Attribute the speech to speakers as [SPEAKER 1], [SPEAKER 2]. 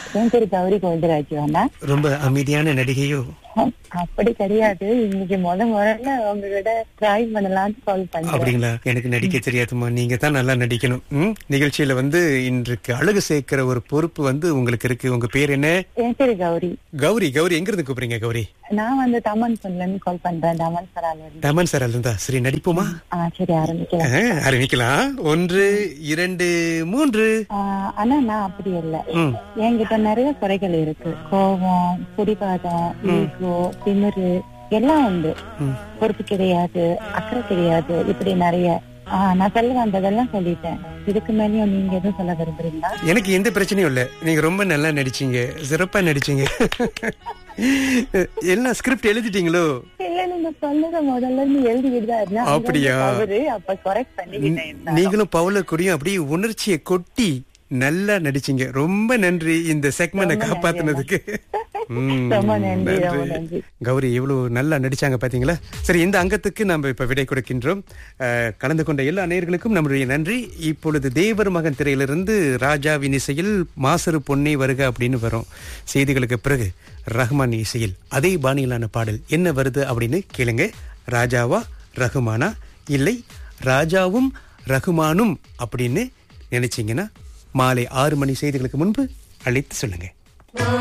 [SPEAKER 1] என் பேரு கௌரி கோவிந்தராஜுவானா
[SPEAKER 2] ரொம்ப அமைதியான நடிகையோ
[SPEAKER 1] அப்படி கிடையாது இன்னைக்கு முத முதல்ல உங்ககிட்ட ட்ரை பண்ணலாம்னு கால் பண்றேன்
[SPEAKER 2] அப்படிங்களா எனக்கு நடிக்க தெரியாதுமா நீங்க தான் நல்லா நடிக்கணும் ம்? நிகழ்ச்சியில வந்து இன்றைக்கு அழகு சேர்க்கிற ஒரு பொறுப்பு வந்து உங்களுக்கு இருக்கு உங்க பேர் என்ன
[SPEAKER 1] என் பேரு கௌரி
[SPEAKER 2] கௌரி கௌரி எங்க இருந்து கூப்பிடுறீங்க கௌரி
[SPEAKER 1] நான் வந்து தமன் பொண்ணுல இருந்து கால் பண்றேன் தமன் சரால இருந்து
[SPEAKER 2] தமன் சார் இருந்தா சரி நடிப்போமா
[SPEAKER 1] ஆ சரி ஆரம்பிக்கலாம்
[SPEAKER 2] ஆ, ஆரம்பிக்கலாம் ஒன்று இரண்டு மூன்று
[SPEAKER 1] ஆ, ஆனா நான் அப்படி இல்ல
[SPEAKER 2] ம்.
[SPEAKER 1] என்கிட்ட நிறைய குறைகள் இருக்கு கோபம் பிடிவாதம் ஈகோ திமிரு எல்லாம் உண்டு பொறுப்பு கிடையாது அக்கறை கிடையாது இப்படி நிறைய ஆ, நான் சொல்ல வந்ததெல்லாம் சொல்லிட்டேன் இதுக்கு மேலயும் நீங்க எதுவும் சொல்ல விரும்புறீங்களா
[SPEAKER 2] எனக்கு எந்த பிரச்சனையும் இல்ல நீங்க ரொம்ப நல்லா நடிச்சீங்க சிறப்பா நடிச்சீங்க எல்லாம் ஸ்கிரிப்ட் எழுதிட்டீங்களோ
[SPEAKER 1] இல்ல நீங்க சொன்னத முதல்ல இருந்து எழுதிக்கிட்டு தான் இருந்தேன். அது
[SPEAKER 2] அப்படியா?
[SPEAKER 1] வந்து தவறு. அப்ப correct பண்ணிக்கிட்டேன் இருந்தாலும்.
[SPEAKER 2] நீங்களும் பவுல கூடயும் அப்படியே உணர்ச்சியை கொட்டி நல்லா நடிச்சீங்க ரொம்ப நன்றி இந்த செக்மெண்ட காப்பாத்துனதுக்கு ம்,
[SPEAKER 1] ரொம்ப நன்றி, ரொம்ப நன்றி.
[SPEAKER 2] கௌரி எவ்வளவு நல்லா நடிச்சாங்க பாத்தீங்களா சரி இந்த அங்கத்துக்கு நம்ம இப்ப விடை கொடுக்கின்றோம் அஹ், கலந்து கொண்ட எல்லா நேயர்களுக்கும் நம்முடைய நன்றி இப்பொழுது தேவர் மகன் திரையிலிருந்து ராஜாவின் இசையில் மாசரு பொன்னே வருக அப்படின்னு வரும் செய்திகளுக்கு பிறகு ரஹ்மான் இசையில் அதே பாணியிலான பாடல் என்ன வருது அப்படின்னு கேளுங்க ராஜாவா ரஹ்மானா இல்லை ராஜாவும் ரஹ்மானும் அப்படின்னு நினைச்சீங்கன்னா மாலை ஆறு மணி செய்திகளுக்கு முன்பு அழைத்து சொல்லுங்க